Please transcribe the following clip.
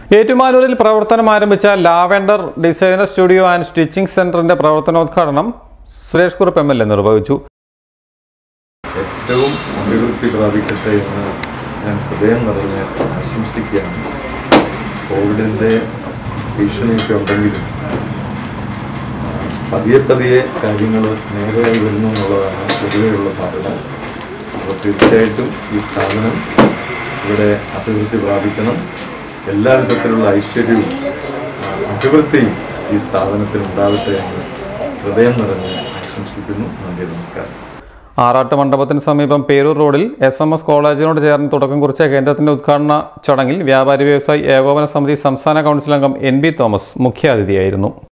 ഏറ്റുമാനൂരിൽ പ്രവർത്തനം ആരംഭിച്ച lavender designer studio and stitching സെന്ററിന്റെ പ്രവർത്തനോദ്ഘാടനം Suresh Kurup M L A നിർവഹിച്ചു ഏറ്റവും അഭിവൃദ്ധി പ്രാപിക്കട്ടെ എന്ന് ഞാൻ ഹൃദയം നിറഞ്ഞ് ആശംസിക്കുകയാണ് കോവിഡിൻ്റെ ഭീഷണിയൊക്കെ ഉണ്ടെങ്കിലും ആ, പതിയെ പതിയെ കാര്യങ്ങൾ നേരെയായി വരുന്നു എന്നുള്ളതാണ് പൊതുവെയുള്ള ധാരണ അപ്പോൾ തീർച്ചയായിട്ടും ഈ സ്ഥാപനം ഇവിടെ അഭിവൃദ്ധി പ്രാപിക്കണം എല്ലാ വിധത്തിലുള്ള ഐശ്വര്യവും ആ, അഭിവൃദ്ധിയും ഈ സ്ഥാപനത്തിൽ ഉണ്ടാവട്ടെ എന്ന് ഹൃദയം നിറഞ്ഞ് ആശംസിക്കുന്നു നന്ദി നമസ്കാരം ആറാട്ട് മണ്ഡപത്തിന് സമീപം പേരൂർ റോഡിൽ എസ് എം എസ് കോളേജിനോട് ചേർന്ന് തുടക്കം കുറിച്ച കേന്ദ്രത്തിന്റെ ഉദ്ഘാടന ചടങ്ങിൽ വ്യാപാരി വ്യവസായി ഏകോപന സമിതി സംസ്ഥാന കൗൺസിൽ അംഗം എൻ ബി തോമസ് മുഖ്യാതിഥിയായിരുന്നു